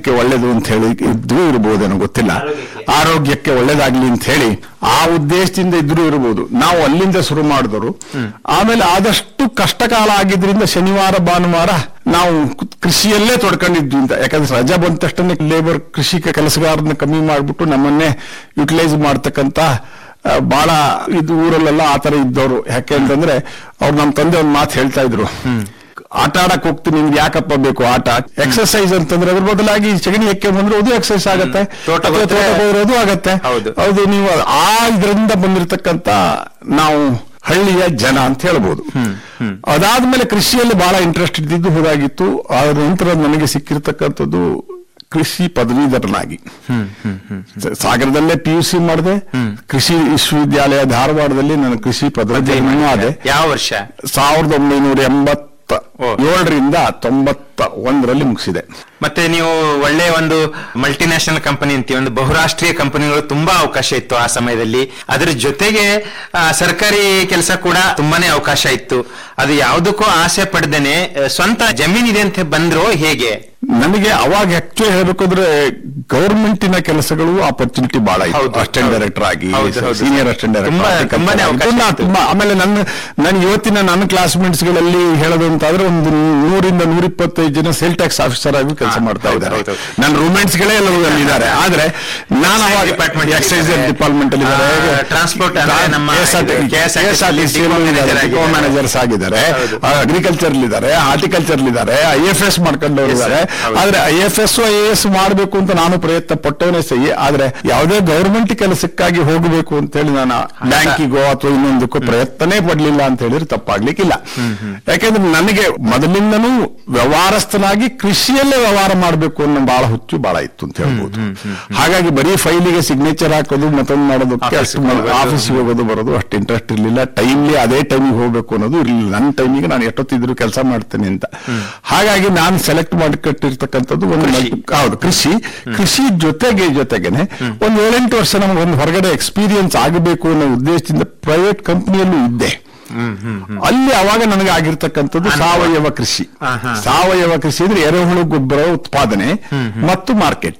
ಆರೋಗ್ಯಕ್ಕೆ ಒಳ್ಳೇದು ಅಂತ ಹೇಳಿ ಇದ್ರೂ ಇರಬಹುದೇನೋ ಗೊತ್ತಿಲ್ಲ ಆರೋಗ್ಯಕ್ಕೆ. ಆರೋಗ್ಯಕ್ಕೆ ಒಳ್ಳೇದಾಗ್ಲಿ ಅಂತ ಹೇಳಿ ಆ ಉದ್ದೇಶದಿಂದ ಇದ್ರೂ ಇರಬಹುದು ನಾವು ಅಲ್ಲಿಂದ ಶುರು ಮಾಡಿದ್ರು ಆಮೇಲೆ ಆದಷ್ಟು ಕಷ್ಟಕಾಲ ಆಗಿದ್ರಿಂದ ಶನಿವಾರ ಭಾನುವಾರ ನಾವು ಕು- ಕೃಷಿಯಲ್ಲೇ ತೊಡ್ಕೊಂಡಿದ್ವಿ ಅಂತ ಯಾಕಂದ್ರೆ ರಜಾ ಬಂದ ತಕ್ಷಣ ಲೇಬರ್ ಕೃಷಿ ಕೆಲಸಗಾರನ ಕಮ್ಮಿ ಮಾಡ್ಬಿಟ್ಟು ನಮ್ಮನ್ನೇ ಯುಟಿಲೈಸ್ ಮಾಡ್ತಕ್ಕಂತ ಆ, ಬಹಳ ಇದು ಊರಲ್ಲೆಲ್ಲ ಆತರ ಇದ್ದವರು ಯಾಕೆ ಅಂತಂದ್ರೆ ಅವ್ರು ನಮ್ಮ ತಂದೆ ಒಂದು ಮಾತು ಹೇಳ್ತಾ ಇದ್ರು ಆಟ ಆಡಕ್ ಹೋಗ್ತೀನಿ ನಿಮ್ಗೆ ಯಾಕಪ್ಪ ಬೇಕು ಆಟ ಎಕ್ಸರ್ಸೈಸ್ ಅಂತಂದ್ರೆ ಅದ್ರ ಬದಲಾಗಿ ಸಗಣಿ ಎಕ್ಕೆ ಬಂದ್ರೆ ಅದು ಎಕ್ಸರ್ಸೈಸ್ ಆಗತ್ತೆ ತೋಟಕ್ಕೆ ಅಥವಾ ಹೋದ್ರೆ- ತೋಟಕ್ಕೆ ಹೋದ್ರೆ ಅದು ಆಗತ್ತೆ ಹೌದು. ಹೌದು ನೀವು ಆ ಇದರಿಂದ ಬಂದಿರತಕ್ಕಂತ ನಾವು ಹಳ್ಳಿಯ ಜನ ಅಂತ ಹೇಳ್ಬೋದು ಅದಾದ್ಮೇಲೆ ಕೃಷಿಯಲ್ಲಿ ಬಹಳ ಇಂಟ್ರೆಸ್ಟ್ ಇದ್ದಿದ್ದು ಹೋದಾಗಿತ್ತು ಅದ್ರ ನಂತರ ನನಗೆ ಸಿಕ್ಕಿರ್ತಕ್ಕಂಥದ್ದು ಕೃಷಿ ಪದವೀಧರನಾಗಿ ಸ- ಸಾಗರದಲ್ಲೇ ಪಿ ಯು ಸಿ ಮಾಡಿದೆ ಕೃಷಿ ವಿಶ್ವವಿದ್ಯಾಲಯ ಧಾರವಾಡದಲ್ಲಿ ನಾನು ಕೃಷಿ ಪದವೀಧರನೂ ಆದೆ ಯಾವ ವರ್ಷ ಸಾವಿರದ ಒಂಬೈನೂರ ಎಂಬತ್ತ ಓ. ಏಳರಿಂದ ತೊಂಬತ್ತ ಒಂದರಲ್ಲಿ ಮುಗಿಸಿದೆ ಮತ್ತೆ ನೀವು ಒಳ್ಳೆ ಒಂದು ಮಲ್ಟಿನ್ಯಾಷನಲ್ ಕಂಪನಿ ಅಂತೀವಿ ಒಂದು ಬಹುರಾಷ್ಟ್ರೀಯ ಕಂಪನಿಗಳು ತುಂಬಾ ಅವಕಾಶ ಇತ್ತು ಆ ಸಮಯದಲ್ಲಿ ಅದರ ಜೊತೆಗೆ ಆ, ಸರ್ಕಾರಿ ಕೆಲಸ ಕೂಡ ತುಂಬಾನೇ ಅವಕಾಶ ಇತ್ತು ಅದು ಯಾವುದಕ್ಕೂ ಆಸೆ ಪಡ್ದೇನೆ ಆ, ಸ್ವಂತ ಜಮೀನಿದೆ ಅಂತ ಬಂದ್ರು ಹೇಗೆ ನನಗೆ ಅವಾಗ ಆಕ್ಚುಲಿ ಹೇಳ್ಬೇಕಂದ್ರೆ ಗೌರ್ಮೆಂಟಿನ ಕೆಲಸಗಳು ಆಪರ್ಚುನಿಟಿ ಬಹಳ ಹೌದು, ಇತ್ತು ಅಸಿಸ್ಟೆಂಟ್ ಹೌದು. ಡೈರೆಕ್ಟರ್ ಆಗಿ ಹೌದು, ಹೌದು. ಸೀನಿಯರ್ ಅಸಿಸ್ಟೆಂಟ್ ತುಂಬಾ- ತುಂಬಾನೇ ಅವಕಾಶ ಇತ್ತು. ಡೈರೆಕ್ಟರ್ ತುಂಬಾ ಆಮೇಲೆ ನನ್ನ ನನ್ನ ಇವತ್ತಿನ ನನ್ನ ಕ್ಲಾಸ್ಮೇಟ್ಸ್ ಗಳಲ್ಲಿ ಹೇಳೋದು ಅಂತಾದ್ರೆ ಒಂದು ನೂರಿಂದ ನೂರಿಪ್ಪತ್ತೈದು ಜನ ಸೇಲ್ ಟ್ಯಾಕ್ಸ್ ಆಫೀಸರ್ ಆಗಿ ಕೆಲಸ ಮಾಡ್ತಾ ಹೌದು, ಇದ್ದಾರೆ ಹೌದು. ನನ್ನ ರೂಮ್ಮೇಟ್ಸ್ ಗಳೇ ಎಲ್ಲರೂ ಅಲ್ಲಿದ್ದಾರೆ ಆದ್ರೆ ನಾನು ಅವಾಗ Department ಎಕ್ಸೈಸ್ ಇದ್ದಾರೆ. ಡಿಪಾರ್ಟ್ಮೆಂಟ್ ಅಲ್ಲಿ ಇದ್ದಾರೆ ಆ, transport ಅಂದ್ರೆ ನಮ್ಮ ಕೆಎಸ್ಆರ್ಟಿಸಿ ಡಿಪೋ ಮ್ಯಾನೇಜರ್ಸ್ ಆಗಿದ್ದಾರೆ ಹೌದು. ಅಗ್ರಿಕಲ್ಚರ್ ಇದ್ದಾರೆ ಹಾರ್ಟಿಕಲ್ಚರ್ ಇದ್ದಾರೆ ಐ ಎಫ್ ಎಸ್ ಮಾಡ್ಕೊಂಡವ್ರು Yes, sir. ಇದ್ದಾರೆ ಹೌದು. ಆದ್ರೆ I F S I S ಮಾಡಬೇಕು ಅಂತ ನಾನು ಪ್ರಯತ್ನ ಪಟ್ಟವನೇ ಸಹಿ ಆದ್ರೆ ಯಾವುದೇ ಗೌರ್ಮೆಂಟ್ ಕೆಲಸಕ್ಕಾಗಿ ಹೋಗಬೇಕು ಅಂತ ಹೇಳಿ ನಾನು ಬ್ಯಾಂಕಿಗೋ ಅಥವಾ ಇನ್ನೊಂದಕ್ಕೂ ಪ್ರಯತ್ನನೇ ಪಡ್ಲಿಲ್ಲ ಅಂತ ಹೇಳಿದ್ರೆ ತಪ್ಪಾಗ್ಲಿಕ್ಕಿಲ್ಲ ಯಾಕೆಂದ್ರೆ ನನಗೆ ಮೊದಲಿಂದನೂ ವ್ಯವಹಾರಸ್ಥನಾಗಿ ಕೃಷಿಯಲ್ಲೇ ವ್ಯವಹಾರ ಮಾಡಬೇಕು ಅನ್ನೋ ಬಹಳ ಹುಚ್ಚು ಬಹಳ ಇತ್ತು ಅಂತ ಹೇಳ್ಬೋದು ಹಾಗಾಗಿ ಬರೀ ಫೈಲಿಗೆ ಸಿಗ್ನೇಚರ್ ಹಾಕೋದು ಮತ್ತೊಂದು ಮಾಡೋದಕ್ಕೆ ಅಷ್ಟು Office ಗೆ ಹೋಗೋದು. ಆಫೀಸ್ಗೆ ಹೋಗೋದು ಬರೋದು ಅಷ್ಟು ಇಂಟ್ರೆಸ್ಟ್ ಇರಲಿಲ್ಲ ಟೈಮ್ಲಿ ಅದೇ ಟೈಮಿಗೆ ಹೋಗಬೇಕು ಅನ್ನೋದು ಇರಲಿಲ್ಲ ನನ್ನ ಟೈಮಿಗೆ ನಾನು ಎಷ್ಟೊತ್ತಿದ್ರು ಕೆಲಸ ಮಾಡ್ತೇನೆ ಅಂತ ಹಾಗಾಗಿ ನಾನು ಸೆಲೆಕ್ಟ್ ಮಾಡಿಕೊಟ್ಟಿರ್ತಕ್ಕಂಥದ್ದು ಒಂದು ಕೃಷಿ. ಮಲ್ಟಿ- ಹೌದು ಕೃಷಿ ಕೃಷಿ ಜೊತೆಗೆ ಜೊತೆಗೇನೆ ಒಂದು ಏಳೆಂಟು ವರ್ಷ ನಮಗೆ ಒಂದು ಹೊರಗಡೆ ಎಕ್ಸ್ಪೀರಿಯನ್ಸ್ ಆಗಬೇಕು ಅನ್ನೋ ಉದ್ದೇಶದಿಂದ ಪ್ರೈವೇಟ್ ಕಂಪ್ನಿಯಲ್ಲೂ ಇದ್ದೆ ಅಲ್ಲಿ ಅವಾಗ ನನಗೆ ಆಗಿರ್ತಕ್ಕಂಥದ್ದು ಸಾವಯವ ಕೃಷಿ ಹಾ, ಹಾ. ಸಾವಯವ ಕೃಷಿ ಅಂದ್ರೆ ಎರೆಹುಳು ಗೊಬ್ಬರ ಉತ್ಪಾದನೆ ಮತ್ತು ಮಾರ್ಕೆಟ್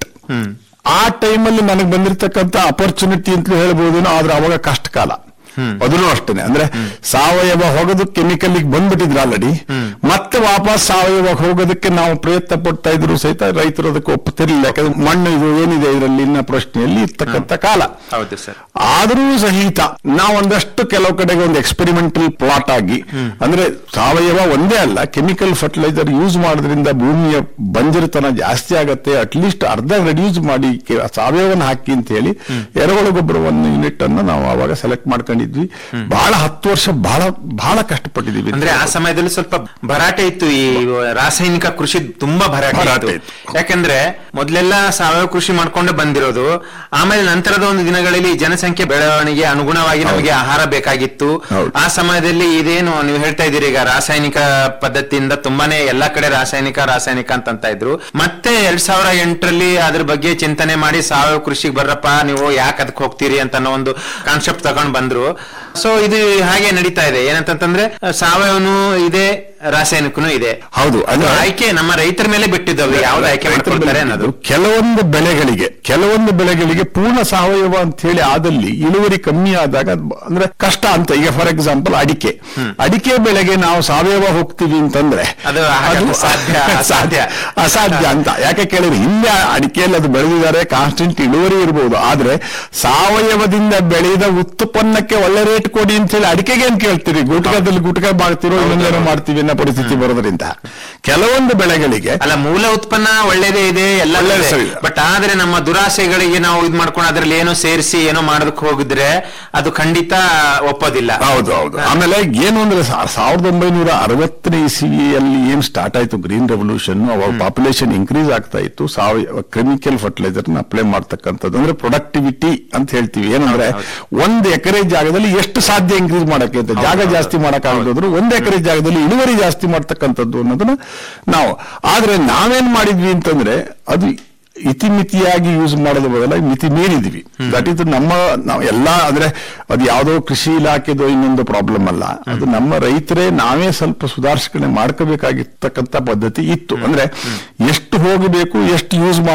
ಆ ಟೈಮಲ್ಲಿ ನನಗೆ ಬಂದಿರತಕ್ಕಂತ ಅಪರ್ಚುನಿಟಿ ಅಂತಲೂ ಹೇಳ್ಬೋದೇನೋ ಆದ್ರೆ ಅವಾಗ ಕಷ್ಟ ಕಾಲ ಅದನ್ನು ಅಷ್ಟೇನೆ ಅಂದ್ರೆ ಸಾವಯವ ಹೋಗೋದು ಕೆಮಿಕಲ್ ಬಂದ್ಬಿಟ್ಟಿದ್ರು ಆಲ್ರೆಡಿ ಮತ್ತೆ ವಾಪಸ್ ಸಾವಯವ ಹೋಗೋದಕ್ಕೆ ನಾವು ಪ್ರಯತ್ನ ಪಡ್ತಾ ಇದ್ರು ಸಹಿತ ರೈತರು ಅದಕ್ಕೆ ಒಪ್ಪುತ್ತಿರಲಿಲ್ಲ ಯಾಕಂದ್ರೆ ಮಣ್ಣು ಇದು ಏನಿದೆ ಇದರಲ್ಲಿ ಇನ್ನ ಪ್ರಶ್ನೆಯಲ್ಲಿ ಇರ್ತಕ್ಕಂಥ ಕಾಲ ಹೌದು ಸರ್ ಆದರೂ ಸಹಿತ ನಾವು ಒಂದಷ್ಟು ಕೆಲವು ಕಡೆಗೆ ಒಂದು ಎಕ್ಸ್ಪೆರಿಮೆಂಟಲ್ ಪ್ಲಾಟ್ ಆಗಿ ಅಂದ್ರೆ ಸಾವಯವ ಒಂದೇ ಅಲ್ಲ ಕೆಮಿಕಲ್ ಫರ್ಟಿಲೈಸರ್ ಯೂಸ್ ಮಾಡೋದ್ರಿಂದ ಭೂಮಿಯ ಬಂಜರುತನ ಜಾಸ್ತಿ ಆಗತ್ತೆ ಅಟ್ಲೀಸ್ಟ್ ಅರ್ಧ ರೆಡ್ಯೂಸ್ ಮಾಡಿ ಕೆ- ಸಾವಯವನ್ನ ಹಾಕಿ ಅಂತ ಹೇಳಿ ಎರೆಹುಳು ಗೊಬ್ಬರವನ್ನು ಯೂನಿಟ್ ಅನ್ನು ನಾವು ಅವಾಗ ಸೆಲೆಕ್ಟ್ ಮಾಡ್ಕೊಂಡಿದ್ವಿ ಬಹಳ ಹತ್ತು ವರ್ಷ ಬಹಳ ಬಹಳ ಕಷ್ಟಪಟ್ಟಿದ್ದೀವಿ ಅಂದ್ರೆ ಆ ಸಮಯದಲ್ಲಿ ಸ್ವಲ್ಪ ಭರಾಟೆ ಇತ್ತು ಈ ರಾಸಾಯನಿಕ ಕೃಷಿ ತುಂಬಾ ಭರಾಟೆ ಭರಾಟೆ ಇತ್ತು ಯಾಕಂದ್ರೆ ಮೊದಲೆಲ್ಲ ಸಾವಯವ ಕೃಷಿ ಮಾಡ್ಕೊಂಡೇ ಬಂದಿರೋದು ಆಮೇಲೆ ನಂತರದ ಒಂದು ದಿನಗಳಲ್ಲಿ ಜನಸಂಖ್ಯೆ ಬೆಳವಣಿಗೆ ಅನುಗುಣವಾಗಿ ನಮಗೆ ಆಹಾರ ಬೇಕಾಗಿತ್ತು ಹೌದು. ಆ ಸಮಯದಲ್ಲಿ ಇದೇನು ನೀವು ಹೇಳ್ತಾ ಇದ್ದೀರಿ ಈಗ ರಾಸಾಯನಿಕ ಪದ್ಧತಿಯಿಂದ ತುಂಬಾನೇ ಎಲ್ಲಾ ಕಡೆ ರಾಸಾಯನಿಕ ರಾಸಾಯನಿಕ ಅಂತ ಅಂತ ಇದ್ರು ಮತ್ತೆ ಎರಡ್ ಸಾವಿರ ಎಂಟರಲ್ಲಿ ಅದ್ರ ಬಗ್ಗೆ ಚಿಂತನೆ ಮಾಡಿ ಸಾವಯವ ಕೃಷಿಗೆ ಬರ್ರಪ್ಪ ನೀವು ಯಾಕೆ ಅದಕ್ಕೆ ಹೋಗ್ತೀರಿ ಅಂತ ಅನ್ನೋ ಒಂದು ಕಾನ್ಸೆಪ್ಟ್ ತಗೊಂಡ್ ಬಂದ್ರು ಸೊ ಇದು ಹಾಗೆ ನಡೀತಾ ಇದೆ ಏನಂತಂದ್ರೆ ಸಾವಯವನು ಇದೆ ರಾಸಾಯನಿಕನು ಇದೆ ಹೌದು ಅದು ಅಂದ್ರೆ ಆಯ್ಕೆ ನಮ್ಮ ರೈತರ ಮೇಲೆ ಬಿಟ್ಟಿದ್ದವು ಯಾವ್ದು ಆಯ್ಕೆ ಮಾಡ್ಕೊಳ್ತಾರೆ ಅನ್ನೋದು ಕೆಲವೊಂದು ಬೆಳೆಗಳಿಗೆ ಕೆಲವೊಂದು ಬೆಳೆಗಳಿಗೆ ಪೂರ್ಣ ಸಾವಯವ ಅಂತ ಹೇಳಿ ಆದಲ್ಲಿ ಇಳುವರಿ ಕಮ್ಮಿ ಆದಾಗ ಅದ್ ಬ- ಅಂದ್ರೆ ಕಷ್ಟ ಅಂತ ಈಗ ಫಾರ್ ಎಕ್ಸಾಂಪಲ್ ಅಡಿಕೆ ಅಡಿಕೆ ಬೆಳೆಗೆ ನಾವು ಸಾವಯವ ಹೋಗ್ತೀವಿ ಅಂತಂದ್ರೆ ಅದು ಆಗಲ್ಲ, ಸಾಧ್ಯ, ಅಸಾಧ್ಯ. ಅಸಾಧ್ಯ ಅಂತ ಯಾಕೆ ಕೇಳಿದ್ರೆ ಹಿಂದೆ ಅಡಿಕೆಯಲ್ಲಿ ಅದು ಬೆಳೆದಿದ್ದಾರೆ ಕಾನ್ಸ್ಟೆಂಟ್ ಇಳುವರಿ ಇರಬಹುದು ಆದ್ರೆ ಸಾವಯವದಿಂದ ಬೆಳೆದ ಉತ್ಪನ್ನಕ್ಕೆ ಒಳ್ಳೆ ರೇಟ್ ಕೊಡಿ ಅಂತ ಹೇಳಿ ಅಡಿಕೆಗೆ ಏನ್ ಕೇಳ್ತೀರಿ ಗುಟ್ಕದಲ್ಲಿ ಗುಟ್ಕ ಮಾಡ್ತಿರೋ ಇನ್ನೊಂದೇನೋ ಮಾಡ್ತೀವಿ ಅನ್ನೋ ಪರಿಸ್ಥಿತಿ ಬರೋದ್ರಿಂದ ಕೆಲವೊಂದು ಬೆಳೆಗಳಿಗೆ ಅಲ್ಲ ಮೂಲ ಉತ್ಪನ್ನ ಒಳ್ಳೇದೇ ಇದೆ ಎಲ್ಲ ಒಳ್ಳೇದೇ ಸರಿ. ಬಟ್ ಆದ್ರೆ ನಮ್ಮ ದುರಾಸೆಗಳಿಗೆ ನಾವು ಇದ್ ಮಾಡ್ಕೊಂಡು ಅದ್ರಲ್ಲಿ ಏನೋ ಸೇರಿಸಿ ಏನೋ ಮಾಡೋದಕ್ಕೆ ಹೋಗಿದ್ರೆ ಅದು ಖಂಡಿತ ಒಪ್ಪೋದಿಲ್ಲ ಹೌದು ಹೌದು ಆಮೇಲೆ ಏನು ಅಂದ್ರೆ ಸಾ- ಸಾವಿರದ ಒಂಬೈನೂರ ಅರವತ್ತನೇ ಇಸವಿಯಲ್ಲಿ ಏನ್ ಸ್ಟಾರ್ಟ್ ಆಯ್ತು ಗ್ರೀನ್ ರೆವಲ್ಯೂಷನ್ ಅವಾಗ ಪಾಪ್ಯುಲೇಷನ್ ಇನ್ಕ್ರೀಸ್ ಆಗ್ತಾ ಇತ್ತು ಸಾವಯವ ಕೆಮಿಕಲ್ ಫರ್ಟಿಲೈಸರ್ ನ ಅಪ್ಲೈ ಮಾಡ್ತಕ್ಕಂಥದ್ದು ಅಂದ್ರೆ ಪ್ರೊಡಕ್ಟಿವಿಟಿ ಅಂತ ಹೇಳ್ತೀವಿ ಏನಂದ್ರೆ ಒಂದು ಎಕರೆ ಜಾಗದಲ್ಲಿ ಎಷ್ಟು ಸಾಧ್ಯ ಇನ್ಕ್ರೀಸ್ ಮಾಡಕ್ಕೆ ಅಂತ ಜಾಗ ಜಾಸ್ತಿ ಮಾಡಕ್ಕಾಗದ್ರು ಒಂದು ಎಕರೆ ಜಾಗದಲ್ಲಿ ಇಳುವರಿ ಜಾಸ್ತಿ ಮಾಡ್ತಕ್ಕಂಥದ್ದು ಅನ್ನೋದನ್ನ ನಾವು ಆದ್ರೆ ನಾವೇನ್ ಮಾಡಿದ್ವಿ ಅಂತಂದ್ರೆ ಅದು ಇತಿಮಿತಿಯಾಗಿ ಯೂಸ್ ಮಾಡೋದ್ರ ಬದಲಾಗಿ ಮಿತಿ ಮೀರಿದ್ವಿ ದಟ್ ಇದು ನಮ್ಮ ನಾವು ಎಲ್ಲ ಅಂದ್ರೆ ಅದು ಯಾವುದೋ ಕೃಷಿ ಇಲಾಖೆದು ಇನ್ನೊಂದು ಪ್ರಾಬ್ಲಮ್ ಅಲ್ಲ ಅದು ನಮ್ಮ ರೈತರೇ ನಾವೇ ಸ್ವಲ್ಪ ಸುಧಾರಿಸ್ಕರಣೆ ಮಾಡ್ಕೋಬೇಕಾಗಿರ್ತಕ್ಕಂಥ ಪದ್ಧತಿ ಇತ್ತು ಅಂದ್ರೆ ಎಷ್ಟು ಹೋಗಬೇಕು ಎಷ್ಟು ಯೂಸ್